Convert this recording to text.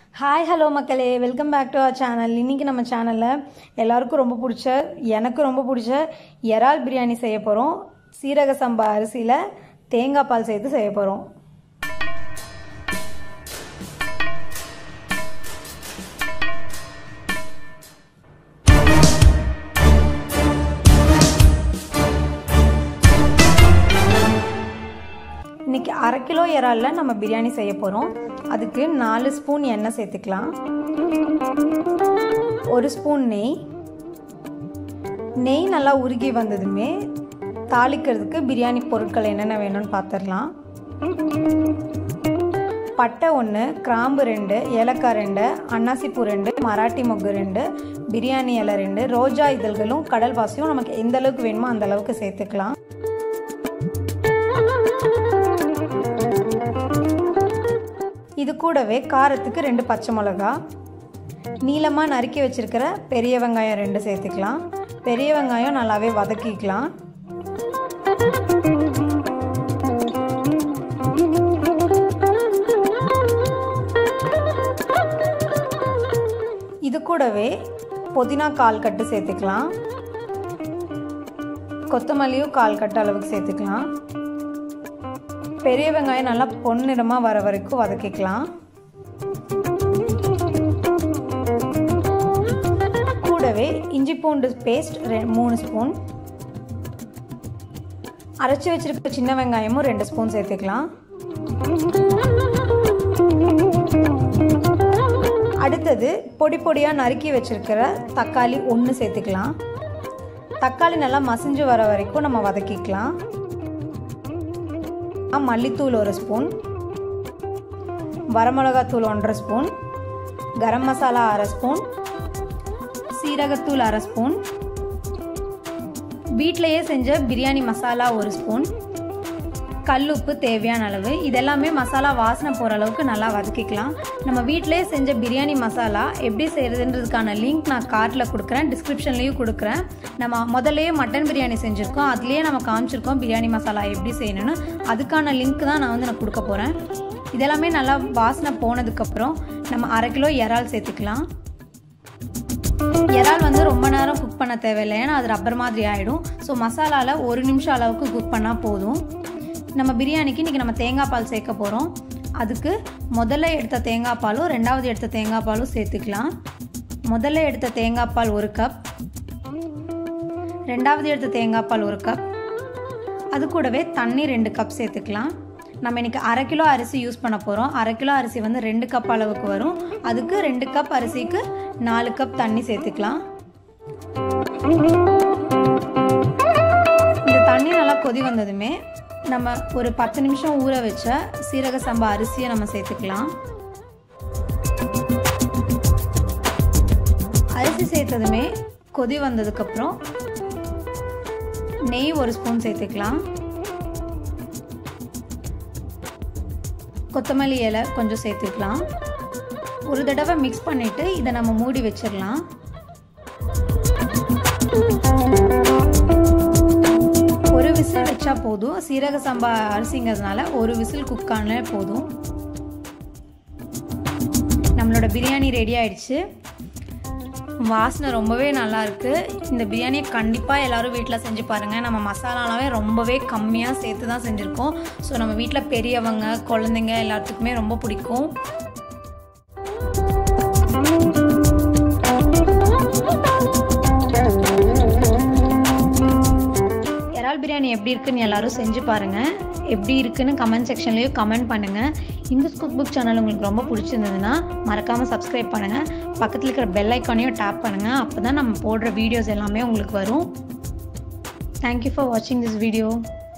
hi hello மக்களே welcome back to our channel இன்றைக்கி நம்ம சேனலில் எல்லாருக்கும் ரொம்ப பிடிச்ச எனக்கு ரொம்ப பிடிச்ச இறால் பிரியாணி செய்ய போகிறோம் சீரக சம்பா அரிசியில் தேங்காய் பால் சேர்த்து செய்ய போகிறோம் இன்றைக்கி அரை கிலோ இறாலில் நம்ம பிரியாணி செய்ய போகிறோம் அதுக்கு நாலு ஸ்பூன் எண்ணெய் சேர்த்துக்கலாம் ஒரு ஸ்பூன் நெய் நெய் நல்லா உருகி வந்ததுமே தாளிக்கிறதுக்கு பிரியாணி பொருட்கள் என்னென்ன வேணும்னு பார்த்துடலாம் பட்டை ஒன்று கிராம்பு ரெண்டு ஏலக்காய் ரெண்டு அன்னாசிப்பூ ரெண்டு மராட்டி மொக்கு ரெண்டு பிரியாணி இலை ரெண்டு ரோஜா இதழ்களும் கடல் வாசியும் நமக்கு எந்த அளவுக்கு வேணுமோ அந்த அளவுக்கு சேர்த்துக்கலாம் இது கூடவே காரத்துக்கு ரெண்டு பச்சை மிளகா நீளமாக நறுக்கி வச்சுருக்கிற பெரிய வெங்காயம் ரெண்டு சேர்த்துக்கலாம் பெரிய வெங்காயம் நல்லாவே வதக்கிக்கலாம் இது கூடவே புதினா கால் கட்டு சேர்த்துக்கலாம் கொத்தமல்லியும் கால் கட்டு அளவுக்கு சேர்த்துக்கலாம் பெரிய வெங்காயம் நல்லா பொன்னிறமாக வர வரைக்கும் வதக்கிக்கலாம் கூடவே இஞ்சி பூண்டு பேஸ்ட் ரெ மூணு ஸ்பூன் அரைச்சி வச்சிருக்க சின்ன வெங்காயமும் ரெண்டு ஸ்பூன் சேர்த்துக்கலாம் அடுத்தது பொடி பொடியாக நறுக்கி வச்சிருக்கிற தக்காளி ஒன்று சேர்த்துக்கலாம் தக்காளி நல்லா மசிஞ்சு வர வரைக்கும் நம்ம வதக்கிக்கலாம் மல்லித்தூள் ஒரு ஸ்பூன் வரமிளகாத்தூள் ஒன்றரை ஸ்பூன் கரம் மசாலா அரை ஸ்பூன் சீரகத்தூள் அரை ஸ்பூன் வீட்டிலையே செஞ்ச பிரியாணி மசாலா ஒரு ஸ்பூன் கல் உப்பு தேவையான அளவு இதெல்லாமே மசாலா வாசனை போகிற அளவுக்கு நல்லா வதக்கிக்கலாம் நம்ம வீட்டிலே செஞ்ச பிரியாணி மசாலா எப்படி செய்கிறதுன்றதுக்கான லிங்க் நான் கார்ட்டில் கொடுக்குறேன் டிஸ்கிரிப்ஷன்லேயும் கொடுக்குறேன் நம்ம முதல்லையே மட்டன் பிரியாணி செஞ்சுருக்கோம் அதுலேயே நம்ம காமிச்சிருக்கோம் பிரியாணி மசாலா எப்படி செய்யணும்னு அதுக்கான லிங்க் தான் நான் வந்து நான் கொடுக்க போகிறேன் இதெல்லாமே நல்லா வாசனை போனதுக்கப்புறம் நம்ம அரை கிலோ இறால் சேர்த்துக்கலாம் இறால் வந்து ரொம்ப நேரம் குக் பண்ண தேவையில்லை ஏன்னா அது ரப்பர் மாதிரி ஆகிடும் ஸோ மசாலாவில் ஒரு நிமிஷம் அளவுக்கு குக் பண்ணால் போதும் நம்ம பிரியாணிக்கு இன்றைக்கி நம்ம தேங்காய் பால் சேர்க்க போகிறோம் அதுக்கு முதல்ல எடுத்த தேங்காய் பாலும் ரெண்டாவது எடுத்த தேங்காய் பாலும் சேர்த்துக்கலாம் முதல்ல எடுத்த தேங்காய் பால் ஒரு கப் ரெண்டாவது எடுத்த தேங்காய் பால் ஒரு கப் அது கூடவே தண்ணி ரெண்டு கப் சேர்த்துக்கலாம் நம்ம இன்றைக்கி அரை கிலோ அரிசி யூஸ் பண்ண போகிறோம் அரை கிலோ அரிசி வந்து ரெண்டு கப் அளவுக்கு வரும் அதுக்கு ரெண்டு கப் அரிசிக்கு நாலு கப் தண்ணி சேர்த்துக்கலாம் இந்த தண்ணி நல்லா கொதி வந்ததுமே நம்ம ஒரு பத்து நிமிஷம் ஊற வச்ச சீரக சம்பா அரிசியை நம்ம சேர்த்துக்கலாம் அரிசி சேர்த்ததுமே கொதி வந்ததுக்கப்புறம் நெய் ஒரு ஸ்பூன் சேர்த்துக்கலாம் கொத்தமல்லி இலை கொஞ்சம் சேர்த்துக்கலாம் ஒரு தடவை மிக்ஸ் பண்ணிவிட்டு இதை நம்ம மூடி வச்சிடலாம் ஒரு விசில் வச்சா போதும் சீரக சம்பா அரிசிங்கிறதுனால ஒரு விசில் குக் ஆனாலே போதும் நம்மளோட பிரியாணி ரெடி ஆயிடுச்சு வாசனை ரொம்பவே நல்லா இருக்குது இந்த பிரியாணியை கண்டிப்பாக எல்லோரும் வீட்டில் செஞ்சு பாருங்கள் நம்ம மசாலாவே ரொம்பவே கம்மியாக சேர்த்து தான் செஞ்சுருக்கோம் ஸோ நம்ம வீட்டில் பெரியவங்க குழந்தைங்க எல்லாத்துக்குமே ரொம்ப பிடிக்கும் இறால் பிரியாணி எப்படி இருக்குன்னு எல்லாரும் செஞ்சு பாருங்கள் எப்படி இருக்குன்னு கமெண்ட் செக்ஷன்லேயும் கமெண்ட் பண்ணுங்கள் இந்த குக் புக் சேனல் உங்களுக்கு ரொம்ப பிடிச்சிருந்ததுன்னா மறக்காமல் சப்ஸ்கிரைப் பண்ணுங்கள் பக்கத்தில் இருக்கிற பெல் ஐக்கானையும் டேப் பண்ணுங்கள் அப்போ தான் நம்ம போடுற வீடியோஸ் எல்லாமே உங்களுக்கு வரும் தேங்க்யூ ஃபார் வாட்சிங் திஸ் வீடியோ